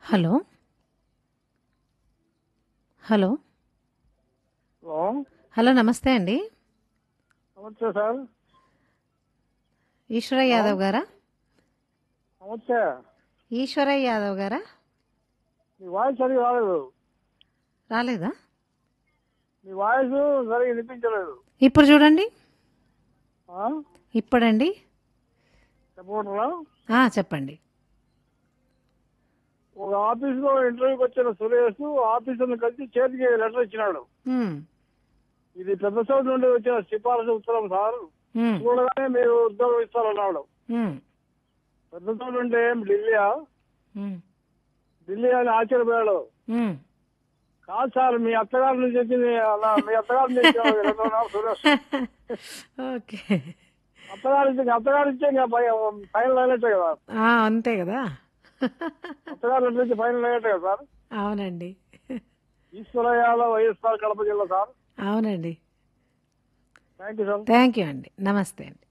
Hello hello hello hello నమస్తే అండి నమస్తే సార్ ఈశ్వరయ్య యాదవ్ గారా నమస్తే ఈశ్వరయ్య యాదవ్ గారా మీ వాయిస్ సరిగా రాలేదు రాలేదా మీ వాయిస్ సరిగా వినిపించలేదు ఇప్పుడు చూడండి ఆ? ఇప్పుడండి చెప్పమంటారా ఆ, చెప్పండి ఒక ఆఫీస్లో ఇంటర్వ్యూకి వచ్చిన సురేష్ ఆఫీసర్ని కలిసి చేతికి లెటర్ ఇచ్చినాడు ఉమ్, ఇది పెద్ద చోటు నుండి వచ్చిన సిఫారసు ఉత్తరం సార్ ఉమ్, చూడగానే మీరు ఉద్యోగం ఇస్తారన్నాడు ఉమ్, పెద్ద చోటు అంటే ఏం ఢిల్లీయా ఉమ్, ఢిల్లీ అని ఆశ్చర్యపోయాడు ఉమ్. కాదు సార్ మీ అత్తగారి నుంచి వచ్చింది అలా మీ అత్తగారి నుంచి ఇచ్చాడు రెండు వందలు సురేష్ ఓకే అత్తగారి నుంచి అత్తగారి ఇచ్చే ఇంకా ఫైనల్ అయినట్టే కదా ఆ, అంతే కదా అత్తగారి నుంచి ఫైనల్ అయినట్టే కదా సార్ అవునండి ఈశ్వరయ్యాల వైఎస్ఆర్ కడప జిల్లా సార్ అవునండి thank you sir thank you అండి నమస్తే అండి